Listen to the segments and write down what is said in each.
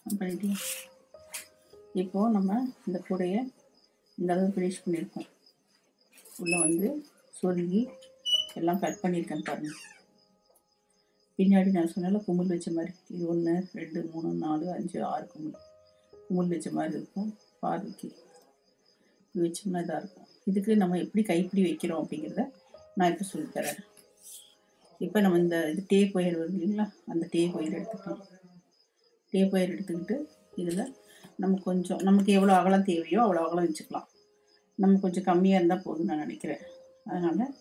பண்ணிட்டு இப்போது நம்ம இந்த கூடையை இந்த அளவு ஃபினிஷ் பண்ணியிருக்கோம் உள்ளே வந்து சொருகி எல்லாம் கட் பண்ணியிருக்கேன் பாருங்கள் பின்னாடி நான் சொன்னால குமுல் வச்ச மாதிரி இது ஒன்று ரெண்டு மூணு நாலு அஞ்சு ஆறு குமுல் குமுல் வச்ச மாதிரி இருக்கும் பார்வைக்கு இது வச்சோம்னா இதாக இருக்கும் இதுக்கு நம்ம எப்படி கைப்பிடி வைக்கிறோம் அப்படிங்கிறத நான் இப்போ சொல்லித்தரேன் இப்போ நம்ம இந்த இது டேப் ஒயர் வருது இல்லைங்களா அந்த டேப் ஒயர் எடுத்துக்கலாம் டேப் ஒயர் எடுத்துக்கிட்டு இதில் நம்ம கொஞ்சம் நமக்கு எவ்வளோ அகலம் தேவையோ அவ்வளோ அகலம் வச்சுக்கலாம் நம்ம கொஞ்சம் கம்மியாக இருந்தால் போதும் நான் நினைக்கிறேன் அதனால்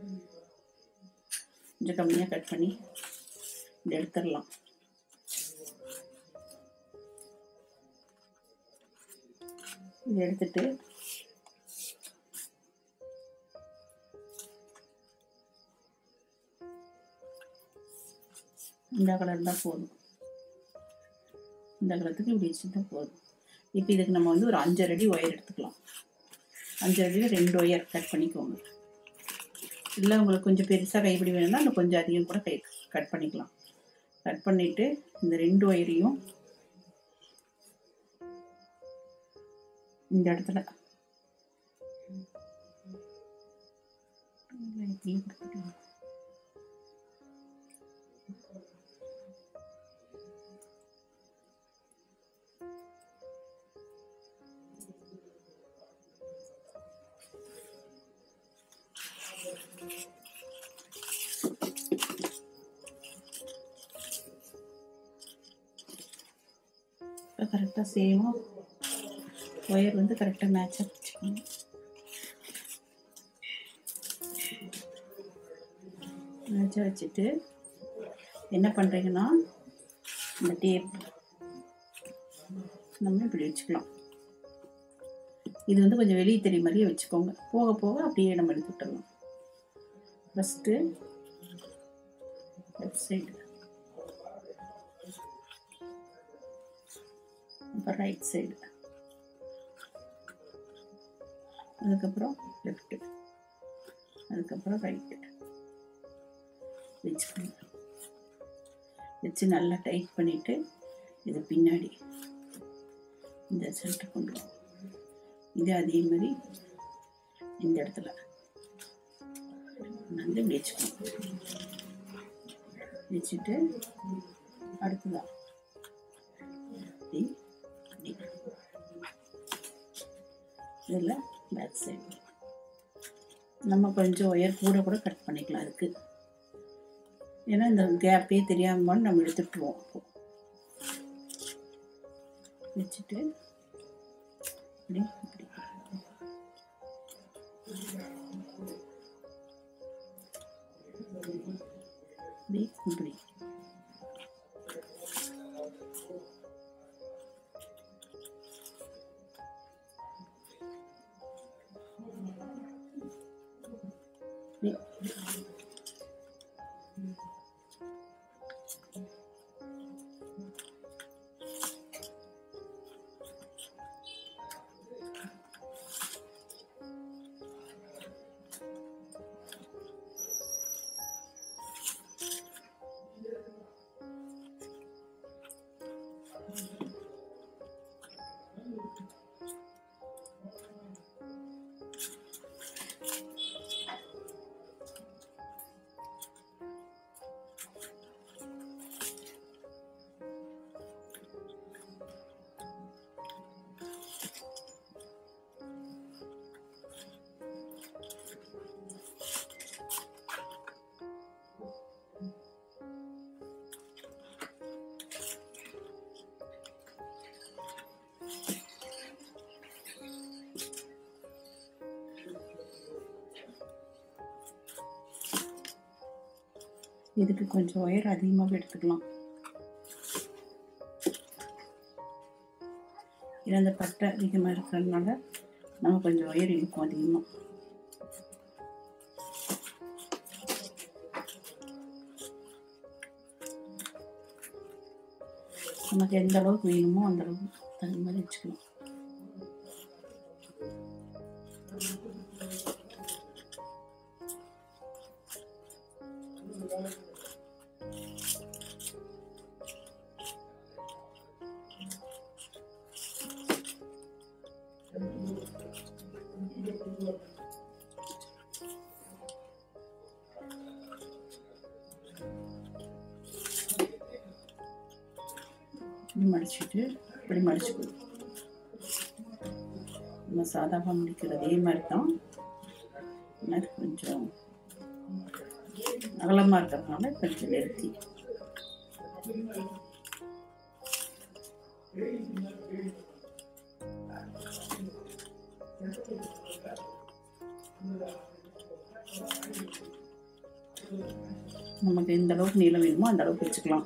கொஞ்சம் கம்மியாக கட் பண்ணி இதை எடுத்துடலாம் இதை எடுத்துட்டு இந்த கலர் தான் போதும் இந்த கலத்துக்கு இப்படி வச்சுட்டா போதும் இப்போ இதுக்கு நம்ம வந்து ஒரு அஞ்சரை அடி ஒயர் எடுத்துக்கலாம் அஞ்சரை அடியில் ரெண்டு ஒயர் கட் பண்ணிக்கோங்க இல்லை உங்களுக்கு கொஞ்சம் பெருசாக கைப்பிடி வேணும்னா இன்னும் கொஞ்சம் அதிகம் கூட கை கட் பண்ணிக்கலாம் கட் பண்ணிவிட்டு இந்த ரெண்டு ஒயரையும் இந்த இடத்துல இப்படியும் கொடுத்துக்கலாம். இப்போ கரெக்டாக சேமாக ஒயர் வந்து கரெக்டாக மேட்சாக வச்சுக்கணும் மேட்சாக வச்சுட்டு என்ன பண்ணுறீங்கன்னா இந்த டேப் நம்ம இப்படி வச்சுக்கலாம் இது வந்து கொஞ்சம் வெளியே தெரிய மாதிரியே வச்சுக்கோங்க போக போக அப்படியே நம்ம எடுத்து விட்டுறலாம் ஃபஸ்ட்டு லெஃப்ட் சைடு அப்புறம் ரைட் சைடு அதுக்கப்புறம் லெஃப்ட்டு அதுக்கப்புறம் ரைட்டு வச்சுக்கோங்க வச்சு நல்லா டைட் பண்ணிவிட்டு இது பின்னாடி இந்த சென்டர் கொண்டு வரும் இது அதே மாதிரி இந்த இடத்துல வந்து இப்படி வச்சுக்கணும் வச்சுட்டு அடுத்ததான் இப்படி இப்படி இதில் பேக் சைடு நம்ம கொஞ்சம் ஒயர் கூட கூட கட் பண்ணிக்கலாம் அதுக்கு ஏன்னா இந்த கேப்பே தெரியாமல் நம்ம எடுத்துட்டுருவோம் அப்போ வச்சுட்டு இப்படி இப்படி இப்படி இப்படி இப்படி இதுக்கு கொஞ்சம் ஒயர் அதிகமாக எடுத்துக்கலாம் ஏன்னா அந்த பட்டை அதிகமாக இருக்கிறதுனால நம்ம கொஞ்சம் ஒயர் இழுக்கும் அதிகமாக நமக்கு எந்த அளவுக்கு வேணுமோ அந்த அளவுக்கு தகுந்த மாதிரி வச்சுக்கலாம் இப்படி மடிச்சுட்டு இப்படி மடிச்சுக்கணும் நம்ம சாதாவாக முடிக்கிறது அதே மாதிரி தான் ஆனால் கொஞ்சம் அகலமாக இருக்கிறதுனால கொஞ்சம் நிறுத்தி நமக்கு எந்த அளவுக்கு நீளம் வேணுமோ அந்த அளவுக்கு வச்சுக்கலாம்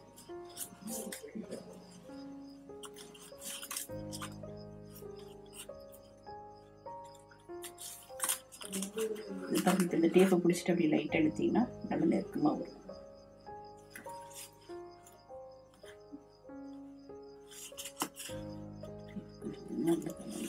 இந்த- இந்த டேப்பை பிடிச்சிட்டு அப்படி லைட்டாக எடுத்தீங்கன்னா நல்ல நெருக்கமாக வரும் நல்ல கலர்.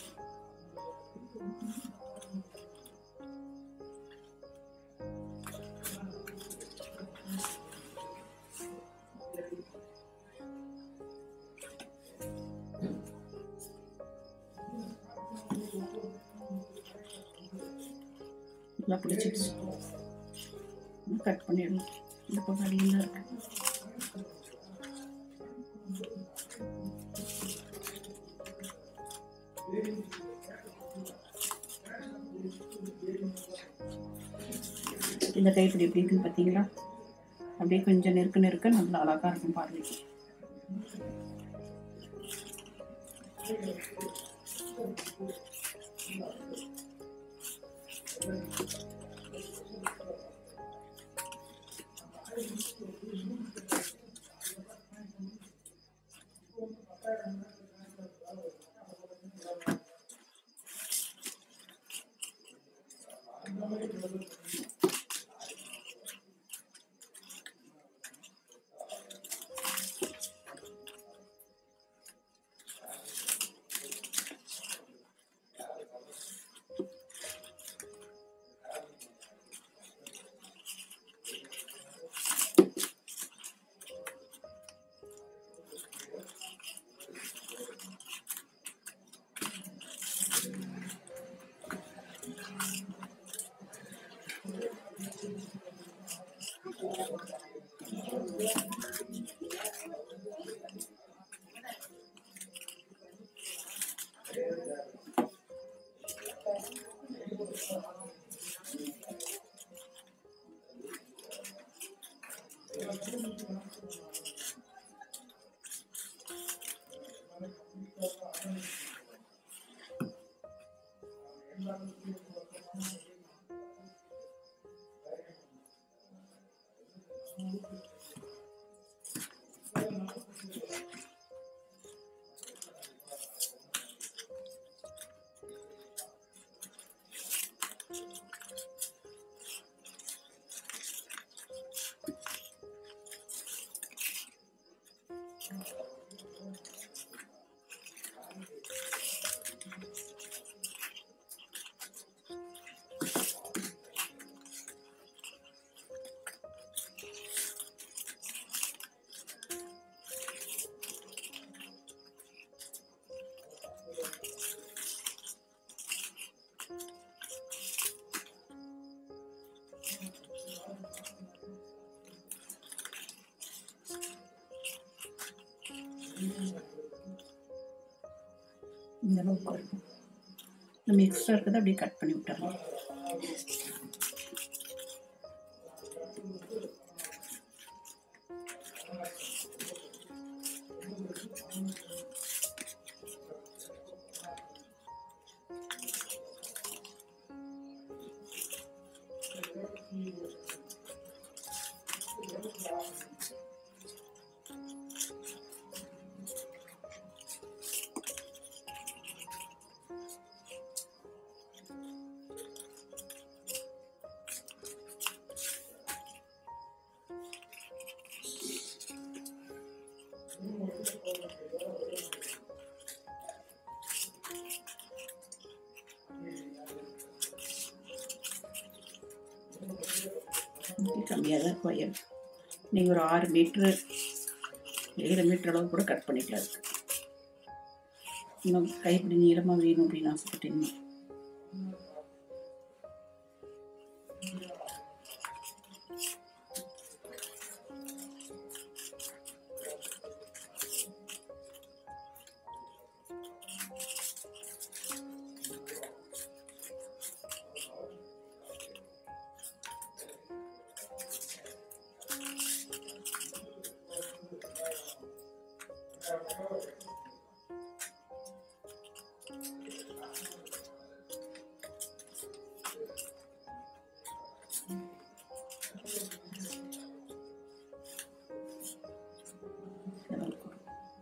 நல்லா பிடிச்சிடுச்சு கட் பண்ணிடணும் இந்த பக்கம் அடியில் தான் இருக்கு இந்த கைப்பிடி எப்படி இருக்குன்னு பார்த்தீங்களா அப்படியே கொஞ்சம் நெருக்க நெருக்க நல்லா அழகா இருக்கும் பாருங்க இந்த அளவுக்கு இருக்கும் நம்ம எக்ஸ்ட்ரா இருக்கிறத அப்படியே கட் பண்ணி விட்டுறலாம் கம்மியாக தான் இருக்கும் ஒயர் நீங்கள் ஒரு ஆறு மீட்ரு ஏழு மீட்டர் அளவு கூட கட் பண்ணிக்கலாம் இருக்கு இன்னும் கைப்பிடி நீளமாக வேணும் அப்படின்னு ஆசைப்பட்டீங்கன்னா லெவலுக்கு வரும்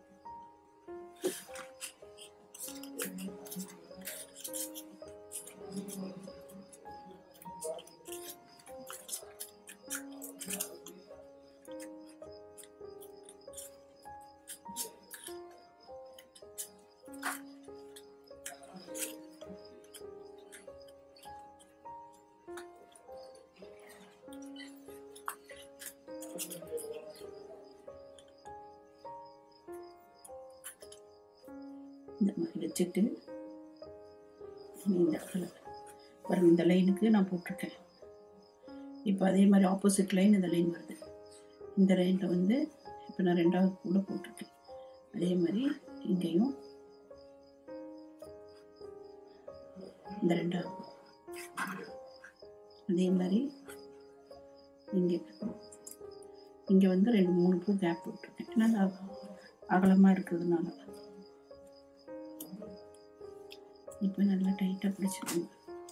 இந்த மாதிரி வச்சுட்டு இந்த இடத்துல பாருங்க இந்த லைனுக்கு நான் போட்டிருக்கேன் இப்போ அதே மாதிரி ஆப்போசிட் லைன் இந்த லைன் வருது இந்த லைனில் வந்து இப்போ நான் ரெண்டாவது கூட போட்டிருக்கேன் அதே மாதிரி இங்கேயும் இந்த ரெண்டாவது அதே மாதிரி இங்கே இங்கே வந்து ரெண்டு மூணு பூ கேப் விட்டுருக்கேன் ஏன்னா அது அகலமாக இருக்கிறதுனால இப்போ நல்லா டைட்டாக பிடிச்சிக்கோங்க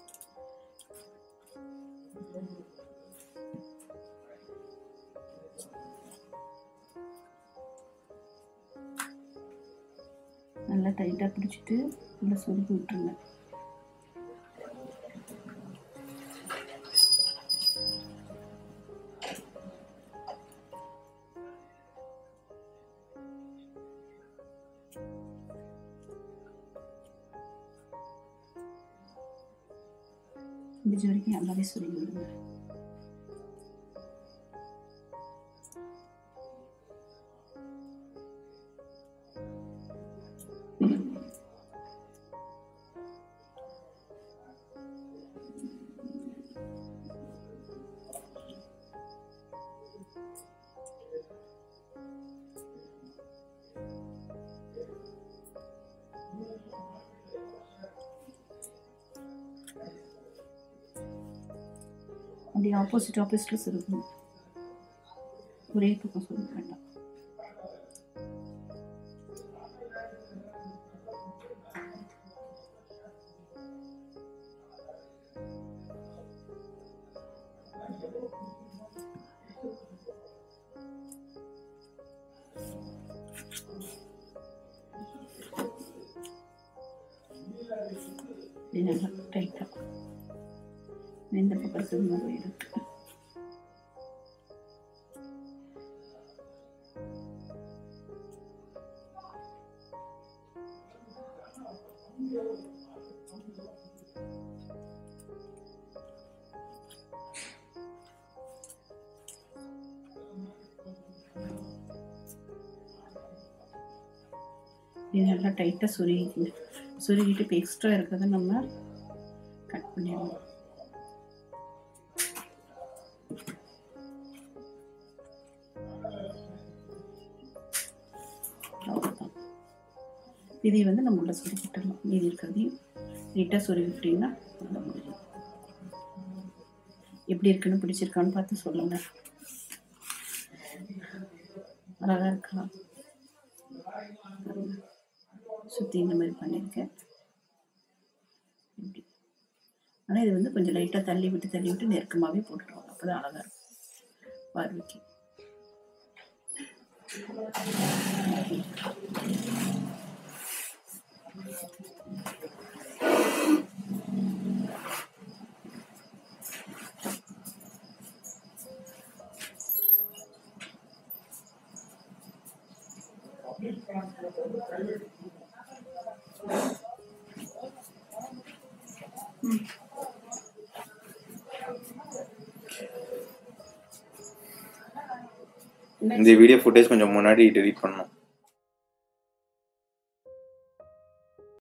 நல்லா டைட்டாக பிடிச்சிட்டு நல்லா சொருக்கி விட்டுருங்க முடிஞ்ச வரைக்கும் நல்லாவே சொல்லி விடுங்க அப்படியே ஆப்போசிட் ஆப்போசிட்டில் சொல்லணும் ஒரே பக்கம் சொல்ல வேண்டாம் இது நல்லா டைட்டாக இந்த பக்கத்துக்கு மாதிரி இருக்கு இது நல்லா டைட்டாக சொருகிக்கணும் சொருகிட்டு இப்போ எக்ஸ்ட்ரா இருக்கிறத நம்ம கட் பண்ணிடலாம் அவ்வளோதான் இதை வந்து நம்ம உள்ள சொருகிட்டலாம் மீதி இருக்கிறதையும் நீட்டாக சொருகிட்டிங்கன்னா நல்லா முடியும் எப்படி இருக்குன்னு பிடிச்சிருக்கான்னு பார்த்து சொல்லுங்க அழகாக இருக்கா சுற்றி இந்த மாதிரி பண்ணியிருக்கேன் இப்படி ஆனால் இது வந்து கொஞ்சம் லைட்டாக தள்ளி விட்டு தள்ளி விட்டு நெருக்கமாகவே போட்டுருவாங்க அப்போ தான் அழகாக இருக்கும் பார்வைக்கு இந்த வீடியோ ஃபுட்டேஜ் கொஞ்சம் முன்னாடி டெலீட் பண்ணணும்